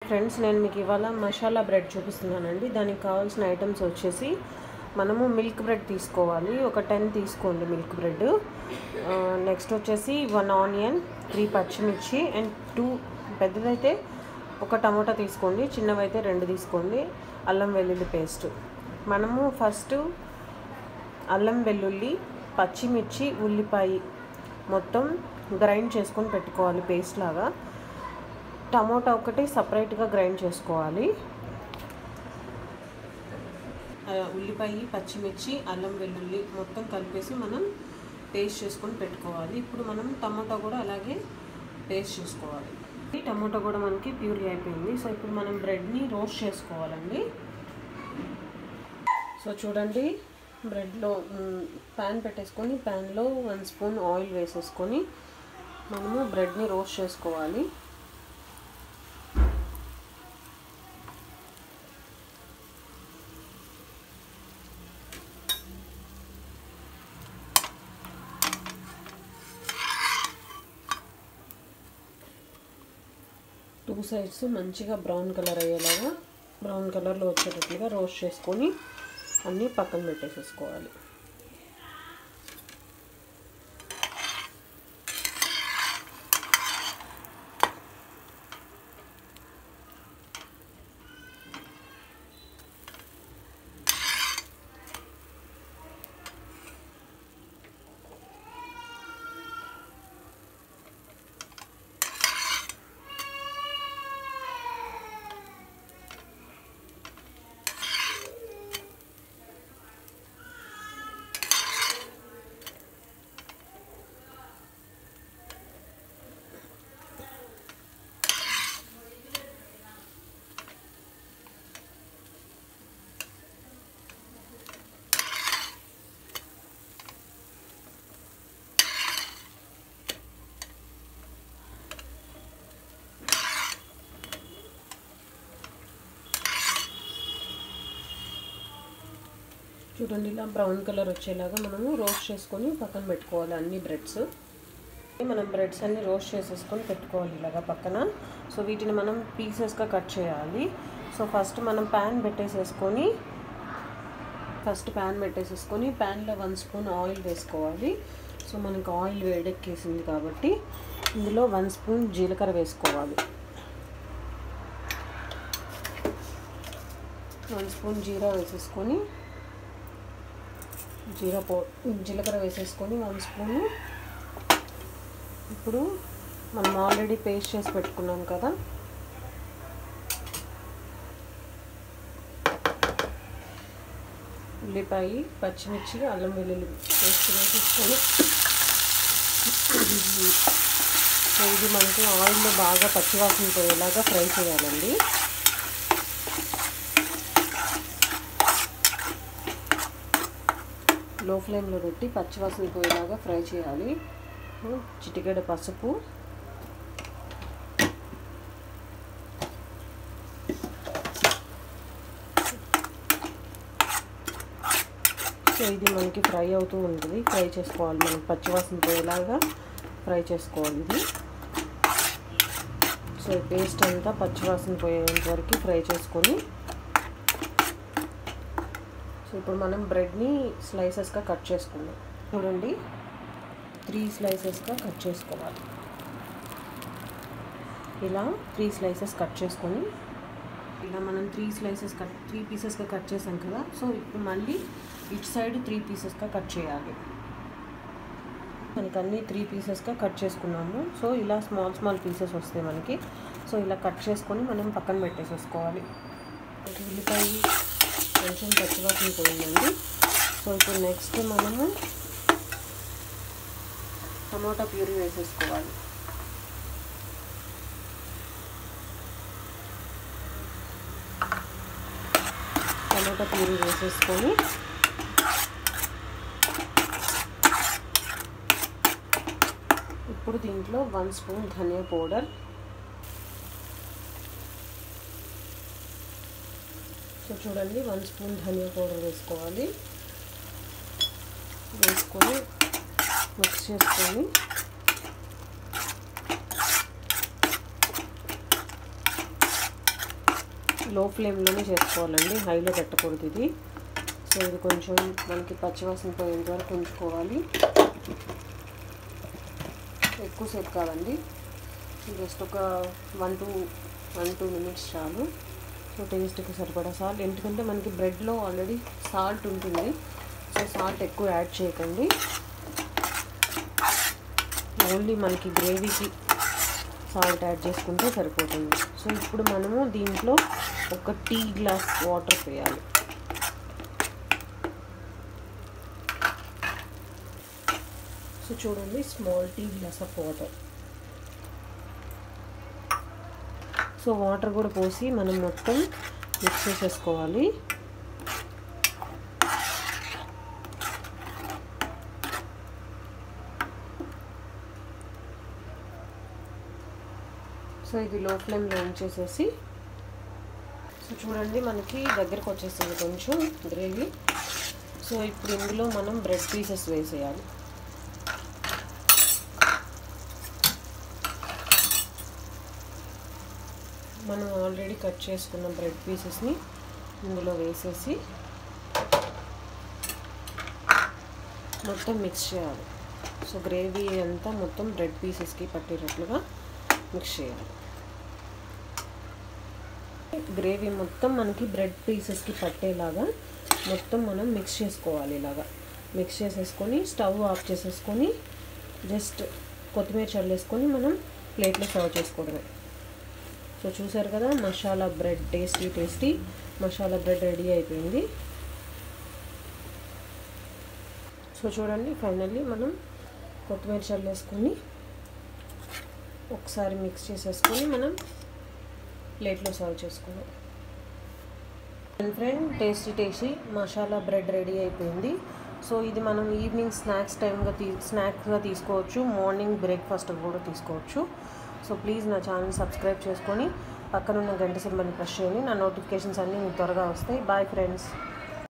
friends నేను మీకు ఇవాళ మసాలా బ్రెడ్ చూపిస్తున్నానండి దానికి కావాల్సిన ఐటమ్స్ వచ్చేసి మనము మిల్క్ బ్రెడ్ తీసుకోవాలి ఒక టెన్ తీసుకోండి మిల్క్ బ్రెడ్ నెక్స్ట్ వచ్చేసి వన్ ఆనియన్ త్రీ పచ్చిమిర్చి అండ్ టూ పెద్దదైతే ఒక టమోటా తీసుకోండి చిన్నవైతే రెండు తీసుకోండి అల్లం వెల్లుల్లి పేస్ట్ మనము ఫస్ట్ అల్లం వెల్లుల్లి పచ్చిమిర్చి ఉల్లిపాయ మొత్తం గ్రైండ్ చేసుకొని పెట్టుకోవాలి పేస్ట్ లాగా టమోటా ఒకటి సపరేట్గా గ్రైండ్ చేసుకోవాలి ఆ, ఉల్లిపాయ పచ్చిమిర్చి అల్లం వెల్లుల్లి మొత్తం కలిపేసి మనం పేస్ట్ చేసుకొని పెట్టుకోవాలి ఇప్పుడు మనం టమోటా కూడా అలాగే పేస్ట్ చేసుకోవాలి ఈ టమోటా కూడా మనకి ప్యూరీ అయిపోయింది సో ఇప్పుడు మనం బ్రెడ్ని రోస్ట్ చేసుకోవాలండి సో చూడండి బ్రెడ్లో ప్యాన్ పెట్టేసుకొని ప్యాన్లో వన్ స్పూన్ ఆయిల్ వేసేసుకొని మనము బ్రెడ్ని రోస్ట్ చేసుకోవాలి టూ సైడ్స్ మంచిగా బ్రౌన్ కలర్ అయ్యేలాగా బ్రౌన్ కలర్లో వచ్చేటట్లుగా రోస్ట్ చేసుకొని అన్నీ పక్కన పెట్టేసేసుకోవాలి చూడండి ఇలా బ్రౌన్ కలర్ వచ్చేలాగా మనము రోస్ట్ చేసుకొని పక్కన పెట్టుకోవాలి అన్ని బ్రెడ్స్ మనం బ్రెడ్స్ అన్ని రోస్ట్ చేసేసుకొని పెట్టుకోవాలి ఇలాగా పక్కన సో వీటిని మనం పీసెస్గా కట్ చేయాలి సో ఫస్ట్ మనం ప్యాన్ పెట్టేసేసుకొని ఫస్ట్ ప్యాన్ పెట్టేసేసుకొని ప్యాన్లో వన్ స్పూన్ ఆయిల్ వేసుకోవాలి సో మనకు ఆయిల్ వేడెక్కేసింది కాబట్టి ఇందులో వన్ స్పూన్ జీలకర్ర వేసుకోవాలి వన్ స్పూన్ జీరా వేసేసుకొని జీరా పౌ జీలకర్ర వేసేసుకొని వన్ స్పూను ఇప్పుడు మనం ఆల్రెడీ పేస్ట్ చేసి పెట్టుకున్నాం కదా ఉల్లిపాయ పచ్చిమిర్చి అల్లం వెల్లుల్లి పేస్ట్ వేసేసుకొని సో ఇది మనకి ఆయిల్లో బాగా పచ్చివాసన పోయేలాగా ఫ్రై చేయాలండి లో ఫ్లేమ్లో పెట్టి పచ్చివాసన పోయేలాగా ఫ్రై చేయాలి చిటికెడ పసుపు సో ఇది మనకి ఫ్రై అవుతూ ఉంటుంది ఫ్రై చేసుకోవాలి మనం పచ్చివాసన పోయేలాగా ఫ్రై చేసుకోవాలి ఇది సో ఈ పేస్ట్ అంతా పచ్చివాసన పోయేంత వరకు ఫ్రై చేసుకొని సో ఇప్పుడు మనం బ్రెడ్ని స్లైసెస్గా కట్ చేసుకుందాం చూడండి త్రీ స్లైసెస్గా కట్ చేసుకోవాలి ఇలా త్రీ స్లైసెస్ కట్ చేసుకొని ఇలా మనం త్రీ స్లైసెస్ కట్ త్రీ పీసెస్గా కట్ చేసాం కదా సో ఇప్పుడు మళ్ళీ ఇటు సైడ్ త్రీ పీసెస్గా కట్ చేయాలి మనకి అన్ని త్రీ పీసెస్గా కట్ చేసుకున్నాము సో ఇలా స్మాల్ స్మాల్ పీసెస్ వస్తాయి మనకి సో ఇలా కట్ చేసుకొని మనం పక్కన పెట్టేసేసుకోవాలి ఉల్లిపాయ కొంచెం పచ్చివాసన పోయిందండి సో ఇప్పుడు నెక్స్ట్ మనము టమాటా ప్యూరీ వేసేసుకోవాలి టమాటా ప్యూరీ వేసేసుకొని ఇప్పుడు దీంట్లో వన్ స్పూన్ ధనియా పౌడర్ సో చూడండి వన్ స్పూన్ ధనియా పౌడర్ వేసుకోవాలి వేసుకొని మిక్స్ చేసుకొని లో ఫ్లేమ్లోనే చేసుకోవాలండి హైలో పెట్టకూడదు ఇది సో ఇది కొంచెం మనకి పచ్చివాసన పోయేంత వరకు ఉంచుకోవాలి ఎక్కువసేపు కాదండి జస్ట్ ఒక one two one two minutes చాలు సో టేస్ట్కి సరిపడా సాల్ట్ ఎందుకంటే మనకి బ్రెడ్లో ఆల్రెడీ సాల్ట్ ఉంటుంది సో సాల్ట్ ఎక్కువ యాడ్ చేయకండి ఓన్లీ మనకి గ్రేవీకి సాల్ట్ యాడ్ చేసుకుంటే సరిపోతుంది సో ఇప్పుడు మనము దీంట్లో ఒక టీ గ్లాస్ వాటర్ వేయాలి సో చూడండి small tea glass of water so water కూడా పోసి మనం మొత్తం మిక్స్ చేసేసుకోవాలి సో ఇది లో ఫ్లేమ్లో ఉంచేసేసి సో చూడండి మనకి దగ్గరకు వచ్చేస్తుంది కొంచెం గ్రేవీ సో ఇప్పుడు ఇందులో మనం బ్రెడ్ పీసెస్ వేసేయాలి మనం ఆల్రెడీ కట్ చేసుకున్న బ్రెడ్ పీసెస్ని ఇందులో వేసేసి మొత్తం మిక్స్ చేయాలి సో గ్రేవీ అంతా మొత్తం బ్రెడ్ పీసెస్కి పట్టేటట్లుగా మిక్స్ చేయాలి గ్రేవీ మొత్తం మనకి బ్రెడ్ పీసెస్కి పట్టేలాగా మొత్తం మనం మిక్స్ చేసుకోవాలి ఇలాగా మిక్స్ చేసేసుకొని స్టవ్ ఆఫ్ చేసేసుకొని జస్ట్ కొత్తిమీర చల్లేసుకొని మనం ప్లేట్లో సర్వ్ చేసుకోవడమే సో చూసారు కదా masala bread tasty tasty masala bread ready అయిపోయింది సో చూడండి ఫైనల్లీ మనం కొత్తిమీర చల్లేసుకొని ఒకసారి మిక్స్ చేసేసుకొని మనం ప్లేట్లో సర్వ్ చేసుకున్నాం friend tasty tasty masala bread ready అయిపోయింది సో ఇది మనం ఈవినింగ్ స్నాక్స్ టైంగా తీ స్నాక్స్గా తీసుకోవచ్చు మార్నింగ్ బ్రేక్ఫాస్ట్ కూడా తీసుకోవచ్చు సో ప్లీజ్ నా ఛానల్ సబ్స్క్రైబ్ చేసుకొని పక్కనున్న గంట సింబల్ని ప్రెస్ చేయండి నా నోటిఫికేషన్స్ అన్నీ మీకు త్వరగా వస్తాయి బాయ్ ఫ్రెండ్స్